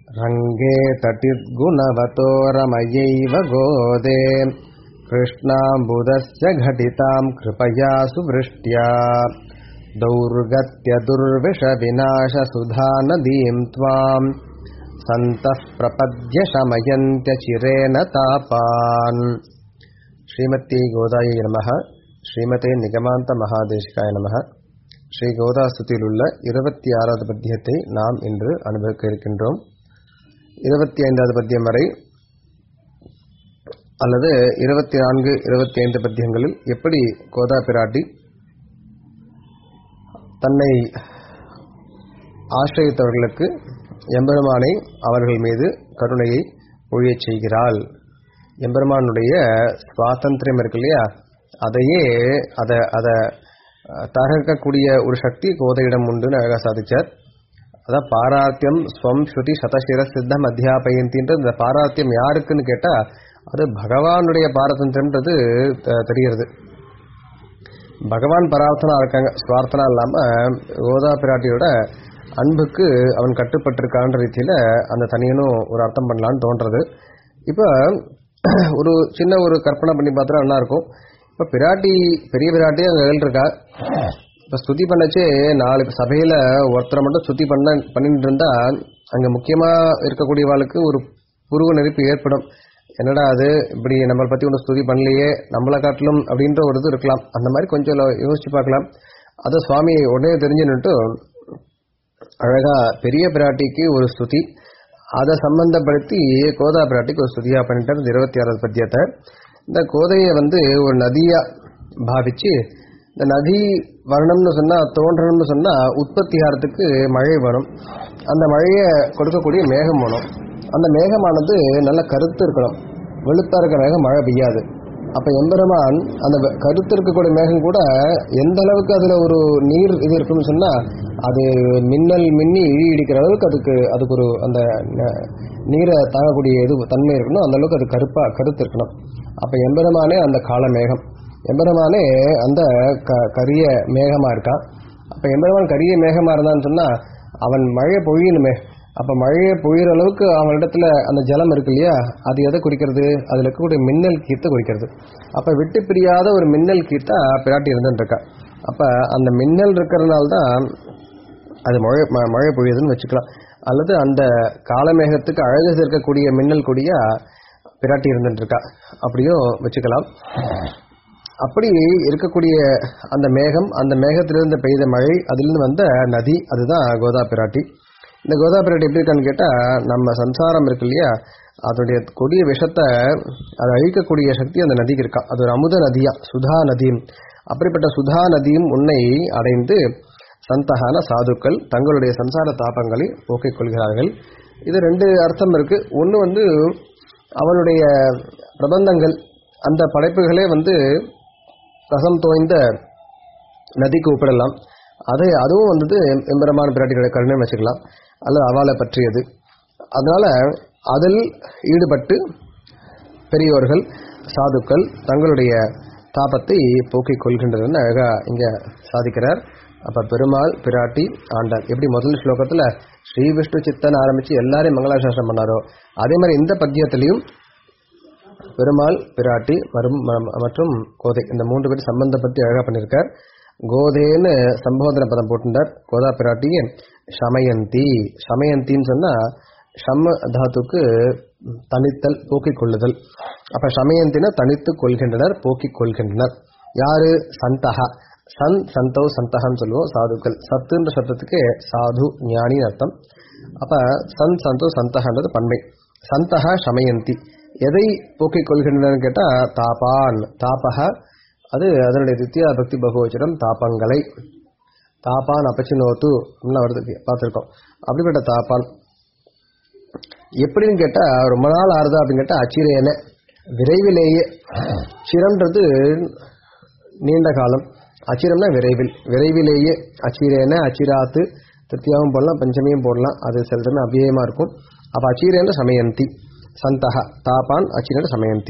रङ्गे तटिर्गुणवतो रमयैव गोदे कृष्णाम्बुदस्य घटिताम् कृपया सुवृष्ट्या दौर्गत्यदुर्विषविनाशसुधा त्वाम् सन्तः प्रपद्य शमयन्त्यचिरेण तापान् ஸ்ரீமதி கோதாயை நமக ஸ்ரீமதே நிகமாந்த மகாதேசிகாய நமக ஸ்ரீ கோதாஸ்துதியில் உள்ள இருபத்தி ஆறாவது பத்தியத்தை நாம் இன்று அனுபவிக்க இருக்கின்றோம் இருபத்தி ஐந்தாவது பத்தியம் வரை அல்லது இருபத்தி நான்கு இருபத்தி ஐந்து பத்தியங்களில் எப்படி கோதா பிராட்டி தன்னை ஆசிரியத்தவர்களுக்கு எம்பெருமானை அவர்கள் மீது கருணையை பொழியச் செய்கிறாள் எம்பெருமானுடைய சுவாதந்திரம் இருக்கு இல்லையா அதையே அதை அதை தகர்க்கக்கூடிய ஒரு சக்தி கோதையிடம் உண்டுன்னு அழகாக சாதிச்சார் அதான் பாராத்தியம் ஸ்வம் ஸ்ருதி சதசிர சித்தம் அத்தியாபயந்தின்ற இந்த பாராத்தியம் யாருக்குன்னு கேட்டால் அது பகவானுடைய பாரதந்திரம்ன்றது தெரிகிறது பகவான் பரார்த்தனா இருக்காங்க சுவார்த்தனா இல்லாமல் கோதா பிராட்டியோட அன்புக்கு அவன் கட்டுப்பட்டிருக்கான்ற ரீதியில் அந்த தனியனும் ஒரு அர்த்தம் பண்ணலான்னு தோன்றது இப்போ ஒரு சின்ன ஒரு கற்பனை பண்ணி பார்த்தா நல்லா இருக்கும் இப்போ பிராட்டி பெரிய பிராட்டி அங்கே இருக்கா இப்போ ஸ்துதி பண்ணச்சே நாலு சபையில் ஒருத்தரை மட்டும் ஸ்துதி பண்ண பண்ணிட்டு இருந்தா அங்கே முக்கியமாக இருக்கக்கூடியவாளுக்கு ஒரு புருவ நெருப்பு ஏற்படும் என்னடா அது இப்படி நம்மளை பற்றி ஒன்றும் ஸ்துதி பண்ணலையே நம்மளை காட்டிலும் அப்படின்ற ஒரு இது இருக்கலாம் அந்த மாதிரி கொஞ்சம் யோசிச்சு பார்க்கலாம் அதை சுவாமி உடனே தெரிஞ்சுன்னுட்டு அழகா பெரிய பிராட்டிக்கு ஒரு ஸ்துதி அதை சம்பந்தப்படுத்தி கோதா பிராட்டிக்கு ஒரு ஸ்துதியா பண்ணிட்டார் இந்த இருபத்தி ஆறாவது பத்தியத்தை இந்த கோதையை வந்து ஒரு நதியா பாவிச்சு இந்த நதி வரணும்னு சொன்னா தோன்றணும்னு சொன்னா உற்பத்தி ஆகிறதுக்கு மழை வரும் அந்த மழையை கொடுக்கக்கூடிய மேகம் வேணும் அந்த மேகமானது நல்ல கருத்து இருக்கணும் வெளுத்தா இருக்க மேகம் மழை பெய்யாது அப்ப எம்பெருமான் அந்த கருத்து இருக்கக்கூடிய மேகம் கூட எந்த அளவுக்கு அதுல ஒரு நீர் இது இருக்குன்னு சொன்னா அது மின்னல் மின்னி இழி இடிக்கிற அளவுக்கு அதுக்கு அதுக்கு ஒரு அந்த நீரை தாங்கக்கூடிய இது தன்மை இருக்கணும் அந்த அளவுக்கு அது கருப்பா கருத்து இருக்கணும் அப்ப எம்பெருமானே அந்த கால மேகம் எம்பெருமானே அந்த க கரிய மேகமா இருக்கான் அப்ப எம்பெருமான் கரிய மேகமா இருந்தான்னு சொன்னா அவன் மழை பொழியணுமே அப்ப மழையை பொழியிற அளவுக்கு அவனிடத்துல அந்த ஜலம் இருக்கு இல்லையா அது எதை குறிக்கிறது அதுல இருக்கக்கூடிய மின்னல் கீர்த்தை குறிக்கிறது அப்ப விட்டு பிரியாத ஒரு மின்னல் கீர்த்தா பிராட்டி இருந்துட்டு இருக்கா அப்ப அந்த மின்னல் இருக்கிறதுனால தான் அது மழை மழை பொழியுதுன்னு வச்சுக்கலாம் அல்லது அந்த காலமேகத்துக்கு அழகு சேர்க்கக்கூடிய மின்னல் கொடியா பிராட்டி இருந்துட்டு இருக்கா அப்படியும் வச்சுக்கலாம் அப்படி இருக்கக்கூடிய அந்த மேகம் அந்த மேகத்திலிருந்து பெய்த மழை அதிலிருந்து வந்த நதி அதுதான் கோதா பிராட்டி இந்த கோதா பிராட்டி எப்படி இருக்கான்னு கேட்டால் நம்ம சம்சாரம் இருக்கு இல்லையா அதோடைய கொடிய விஷத்தை அதை அழிக்கக்கூடிய சக்தி அந்த நதிக்கு இருக்கா அது ஒரு அமுத நதியா சுதா நதியும் அப்படிப்பட்ட சுதா நதியும் உன்னை அடைந்து சந்தகான சாதுக்கள் தங்களுடைய சம்சார தாபங்களை போக்கிக் கொள்கிறார்கள் இது ரெண்டு அர்த்தம் இருக்கு ஒன்று வந்து அவனுடைய பிரபந்தங்கள் அந்த படைப்புகளே வந்து ரசம் தோய்ந்த நதிக்கு ஒப்பிடலாம் அதை அதுவும் வந்துட்டு எம்பெருமான பிராட்டிகளை கருணை வச்சுக்கலாம் அல்லது அவளை பற்றியது அதனால அதில் ஈடுபட்டு பெரியோர்கள் சாதுக்கள் தங்களுடைய தாபத்தை போக்கிக் கொள்கின்றனர் அழகா இங்க சாதிக்கிறார் அப்ப பெருமாள் பிராட்டி ஆண்டாள் எப்படி முதல் ஸ்லோகத்துல ஸ்ரீ விஷ்ணு சித்தன் ஆரம்பிச்சு எல்லாரையும் மங்களாசாசனம் பண்ணாரோ அதே மாதிரி இந்த பத்தியத்திலையும் பெருமாள் பிராட்டி மற்றும் கோதை இந்த மூன்று பேர் சம்பந்தப்பட்டு அழகா பண்ணியிருக்கார் கோதேன்னு சம்போதன பதம் போட்டுட்டார் கோதா பிராட்டிய சமயந்தி சமயந்தின்னு சொன்னா ஷம்ம தாத்துக்கு தனித்தல் போக்கிக் கொள்ளுதல் அப்ப சமயந்தின தனித்து கொள்கின்றனர் போக்கிக் கொள்கின்றனர் யாரு சந்தகா சன் சந்தோ சந்தகன்னு சொல்லுவோம் சாதுக்கள் சத்துன்ற சத்தத்துக்கு சாது ஞானி அர்த்தம் அப்ப சன் சந்தோ சந்தகன்றது பன்மை சந்தகா சமயந்தி எதை போக்கிக் கொள்கின்றனர் கேட்டா தாபான் தாபக அது அதனுடைய தித்தியா பக்தி பகுவச்சனம் தாபங்களை தாப்பான் அப்பச்சினோத்து வருது பார்த்துருக்கோம் அப்படிப்பட்ட தாப்பான் எப்படின்னு கேட்டா ரொம்ப நாள் ஆறுதா அப்படின்னு கேட்டா அச்சிரேன விரைவிலேயே சிரம்ன்றது நீண்ட காலம் அச்சிரம்னா விரைவில் விரைவிலேயே அச்சிரேன அச்சிராத்து திருத்தியாவும் போடலாம் பஞ்சமியும் போடலாம் அது சில டைம் அவ்வியமா இருக்கும் அப்ப அச்சிரேன சமயந்தி சந்தகா தாப்பான் அச்சிரேன சமயந்தி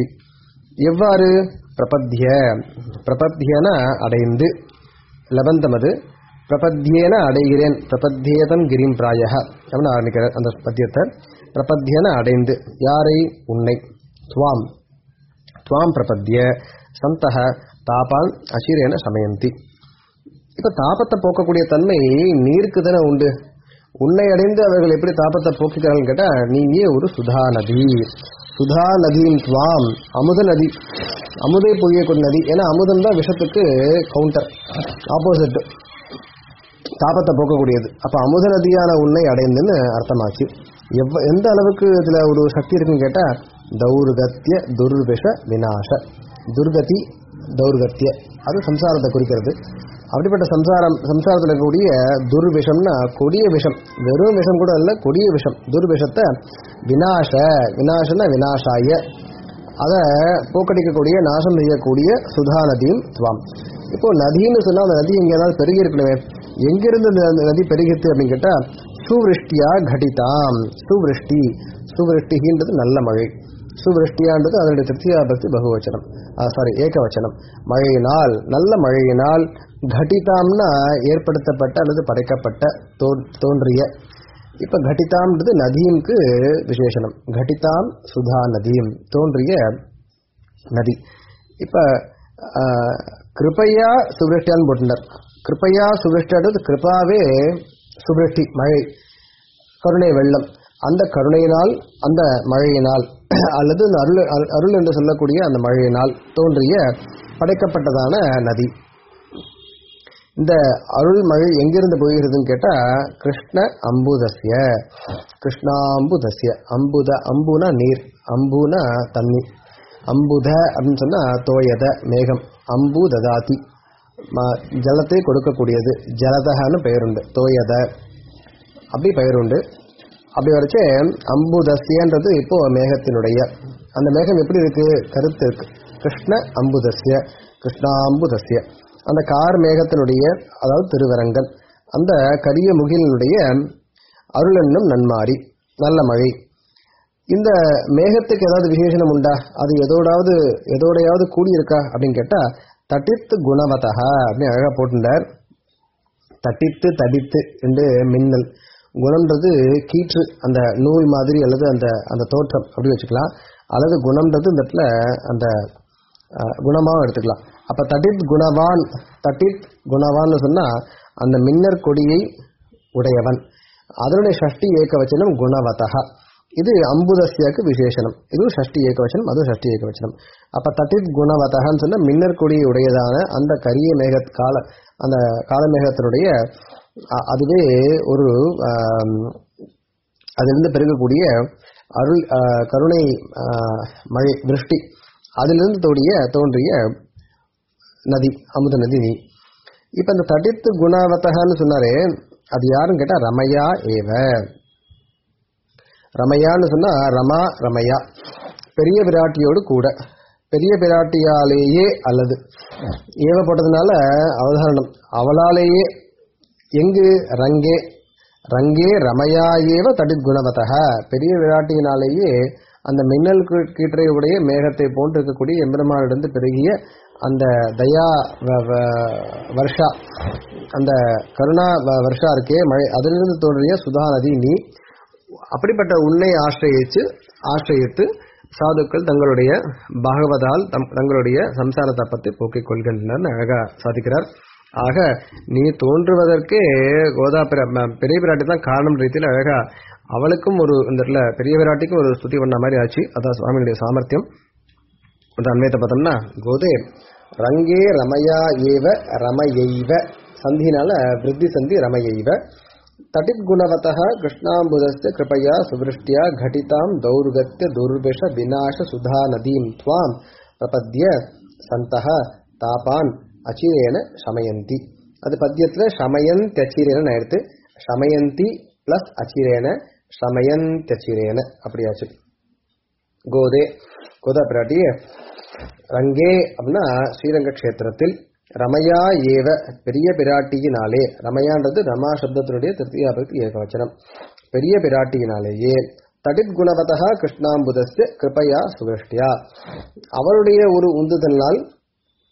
எவ்வாறு பிரபத்திய பிரபத்தியன அடைந்து லபந்தம் அது பிரபத்தியேன அடைகிறேன் பிரபத்தியேதம் கிரிம் பிராய அப்படின்னு ஆரம்பிக்கிறார் அந்த பத்தியத்தை பிரபத்தியன அடைந்து யாரை உன்னை துவாம் துவாம் பிரபத்திய சந்தக தாபான் அசீரேன சமயந்தி இப்ப தாபத்தை போக்கக்கூடிய தன்மை நீருக்கு தானே உண்டு உன்னை அடைந்து அவர்கள் எப்படி தாபத்தை போக்குகிறார்கள் கேட்டா நீயே ஒரு சுதா நதி சுதா நதியின் துவாம் அமுத நதி அமுதை பொழியக்கூடிய நதி ஏன்னா அமுதம் தான் விஷத்துக்கு கவுண்டர் ஆப்போசிட் தாபத்தை போக்கக்கூடியது அப்ப அமுத நதியான உன்னை அடைந்துன்னு அர்த்தமாச்சு எவ்வ எந்த அளவுக்கு இதுல ஒரு சக்தி இருக்குன்னு கேட்டா தௌர்கத்திய துர்விஷ விநாச துர்கதி தௌர்கத்திய அது சம்சாரத்தை குறிக்கிறது அப்படிப்பட்ட சம்சாரம் சம்சாரத்தில் இருக்கக்கூடிய துர்விஷம்னா கொடிய விஷம் வெறும் விஷம் கூட இல்ல கொடிய விஷம் துர்விஷத்தை விநாச விநாசன விநாசாய அதை போக்கடிக்கக்கூடிய நாசம் செய்யக்கூடிய சுதா நதியும் துவாம் இப்போ நதின்னு சொன்னா அந்த நதி எங்க ஏதாவது பெருகி இருக்கணுமே எங்கிருந்து அந்த நதி பெருகித்து அப்படின்னு கேட்டா சுவிருஷ்டியா கடிதாம் சுவிருஷ்டி சுவிருஷ்டின்றது நல்ல மழை சுவிருஷ்டியான்றது அதனுடைய திருப்தியா பக்தி பகுவச்சனம் சாரி ஏகவச்சனம் மழையினால் நல்ல மழையினால் கடிதாம்னா ஏற்படுத்தப்பட்ட அல்லது படைக்கப்பட்ட தோ- தோன்றிய இப்ப கடிதாம்ன்றது நதியும்க்கு விசேஷனம் கடிதாம் சுதா நதியும் தோன்றிய நதி இப்ப ஆஹ், கிருபையா சுவிருஷ்டியான்னு போட்டுட்டார் கிருபையா சுவிருஷ்டியான்றது கிருபாவே சுவிருஷ்டி மழை கருணை வெள்ளம் அந்த கருணையினால் அந்த மழையினால் அல்லது அந்த அருள் அருள்- அருள் என்று சொல்லக்கூடிய அந்த மழையினால் தோன்றிய படைக்கப்பட்டதான நதி இந்த அருள் மழை எங்கிருந்து போகிறதுன்னு கேட்டா கிருஷ்ண அம்புதஸ்ய கிருஷ்ணாம்புதஸ்ய அம்புத அம்புனா நீர் அம்புனா தண்ணி அம்புத அப்படின்னு சொன்னா தோயத மேகம் அம்பு ததாதி ம- ஜலத்தை கொடுக்கக்கூடியது ஜலதகன்னு பெயருண்டு தோயத அப்படி பெயருண்டு அப்படி வரைச்சே அம்புதஸ்யன்றது இப்போ மேகத்தினுடைய அந்த மேகம் எப்படி இருக்கு கருத்து இருக்கு கிருஷ்ண அம்புதஸ்ய கிருஷ்ணாம்புதஸ்ய அந்த கார் மேகத்தினுடைய அதாவது திருவரங்கன் அந்த கரிய முகிலினுடைய அருள் என்னும் நன்மாரி நல்ல மழை இந்த மேகத்துக்கு ஏதாவது விசேஷனம் உண்டா அது எதோடாவது எதோடையாவது கூடியிருக்கா அப்படின்னு கேட்டா தட்டித்து குணவதா அப்படின்னு அழகா போட்டுட்டார் தட்டித்து தடித்து என்று மின்னல் குணம்ன்றது கீற்று அந்த நூல் மாதிரி அல்லது அந்த அந்த தோற்றம் அப்படி வச்சுக்கலாம் அல்லது குணம்ன்றது இந்த இடத்துல அந்த அஹ், குணமாவும் எடுத்துக்கலாம் அப்ப தட்டித் குணவான் தட்டித் குணவான்னு சொன்னா அந்த மின்னர் கொடியை உடையவன் அதனுடைய ஷஷ்டி ஏகவச்சனம் குணவதா இது அம்புதஸ்யாக்கு விசேஷனம் இதுவும் ஷஷ்டி ஏகவச்சனம் அதுவும் ஷஷ்டி ஏகவச்சனம் அப்ப தட்டித் குணவதகான்னு சொன்னா மின்னர் கொடியை உடையதான அந்த கரிய மேக கால அந்த காலமேகத்தினுடைய அ- அதுவே ஒரு ஆம், அதிலிருந்து பெருகக்கூடிய அருள் ஆ, கருணை ஆ, மழை விருஷ்டி அதிலிருந்து தோடிய தோன்றிய நதி அமுத நதி நீ இப்ப இந்த தடித்து குணவத்தகன்னு சொன்னாரே அது யாருன்னு கேட்டா ரமயா ஏவ ரமயான்னு சொன்னா ரமா ரமயா பெரிய பிராட்டியோடு கூட பெரிய பிராட்டியாலேயே அல்லது ஏவ போட்டதுனால அவதாரணம் அவளாலேயே எங்கு ரங்கே ரங்கே ரமயா ஏவ தடித் குணவதக பெரிய விராட்டியினாலேயே அந்த மின்னல் கீ- கீற்றையுடைய மேகத்தை போன்று இருக்கக்கூடிய எம்பெருமானிடந்து பெருகிய அந்த தயா வ- வ- வர்ஷா அந்த கருணா வ- வர்ஷா இருக்கே மழை அதிலிருந்து தோன்றிய சுதா நதி நீ அப்படிப்பட்ட உன்னை ஆசிரியச்சு ஆசிரியத்து சாதுக்கள் தங்களுடைய பாகவதால் தம் தங்களுடைய சம்சார தப்பத்தை போக்கிக் கொள்கின்றனர் அழகா சாதிக்கிறார் ஆக நீ தோன்றுவதற்கே கோதா பிர- ம- பெரிய பிராட்டி தான் காரணம் ரீதியில் அழகா அவளுக்கும் ஒரு இந்த இடத்துல பெரிய பிராட்டிக்கும் ஒரு ஸ்துதி பண்ண மாதிரி ஆச்சு அதான் சுவாமியுடைய சாமர்த்தியம் அந்த அன்வயத்தை பார்த்தோம்னா கோதே ரங்கே ரமயா ஏவ ரமயைவ சந்தினால விருத்தி சந்தி ரமயைவ தடித் குணவதः கிருஷ்ணாம்புதஸ்ய கிருபயா சுவிருஷ்டியா घटितां दौर्गत्य दुर्विष विनाश सुधा नदीं त्वां प्रपद्य சந்தः தாபான் அச்சிரேன சமயந்தி அது பத்தியத்துல சமயந்தச்சிரேன எடுத்து சமயந்தி பிளஸ் அச்சிரேன சமயந்தச்சிரேன அப்படியாச்சு கோதே கோதா பிராட்டியே ரங்கே அப்படின்னா ஸ்ரீரங்க கஷேத்திரத்தில் ரமயா ஏவ பெரிய பிராட்டியினாலே ரமயான்றது ரமா சப்தத்தினுடைய திருத்தியாபக்தி ஏகவச்சனம் பெரிய பிராட்டியினாலேயே தடித் குணவதா கிருஷ்ணாம்புதஸ்ய கிருபையா சுவிருஷ்டியா அவருடைய ஒரு உந்துதலினால்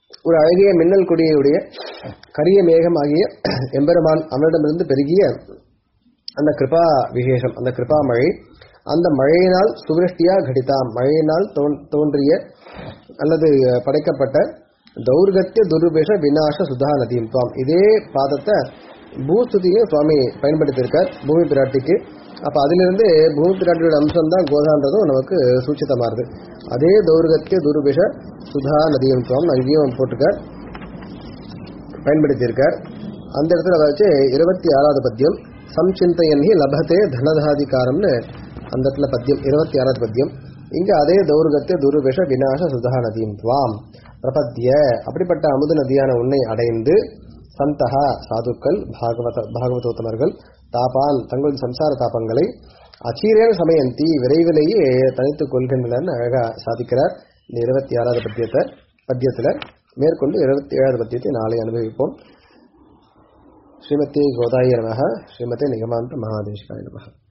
ஒரு அழகிய மின்னல் கொடியுடைய கரிய மேகமாகிய எம்பெருமான் அவனிடமிருந்து பெருகிய அந்த கிருபா விசேஷம் அந்த கிருபா மழை அந்த மழையினால் சுவிருஷ்டியா கடிதா மழையினால் தோன்- தோன்றிய அல்லது படைக்கப்பட்ட தௌர்கத்திய துர்பேஷ விநாச சுதா நதியும் துவாம் இதே பாதத்தை பூஸ்துதியும் சுவாமி பயன்படுத்தியிருக்கார் பூமி பிராட்டிக்கு அப்ப அதிலிருந்து பூமி பிராட்டியோட அம்சம் தான் கோதான்றதும் நமக்கு சூச்சிதமாறுது அதே தௌர்கத்திய துர்பேஷ சுதா நதியும் துவாம் அங்கேயும் போட்டிருக்கார் பயன்படுத்தியிருக்கார் அந்த இடத்துல வச்சு இருபத்தி ஆறாவது பத்தியம் சம்சிந்தையன் ஹி லபதே தனதாதிகாரம்னு அந்த இடத்துல பத்தியம் இருபத்தி ஆறாவது பத்தியம் இங்க அதே தௌர்கத்திய துருபேஷ விநாச சுதா நதியும் துவாம் பிரபத்திய அப்படிப்பட்ட அமுத நதியான உன்னை அடைந்து சந்தகா சாதுக்கள் பாகவத பாகவதோத்தமர்கள் தாபான் தங்களது சம்சார தாபங்களை அச்சீரேன சமயந்தி விரைவிலேயே தனித்துக் கொள்கின்றனர் அழகா சாதிக்கிறார் இந்த இருபத்தி ஆறாவது பத்தியத்தை பத்தியத்துல மேற்கொண்டு இருபத்தி ஏழாவது பத்தியத்தை நாளை அனுபவிப்போம் ஸ்ரீமதி கோதாய நமக ஸ்ரீமதி நிகமாந்த மகாதேஷ்காய நமக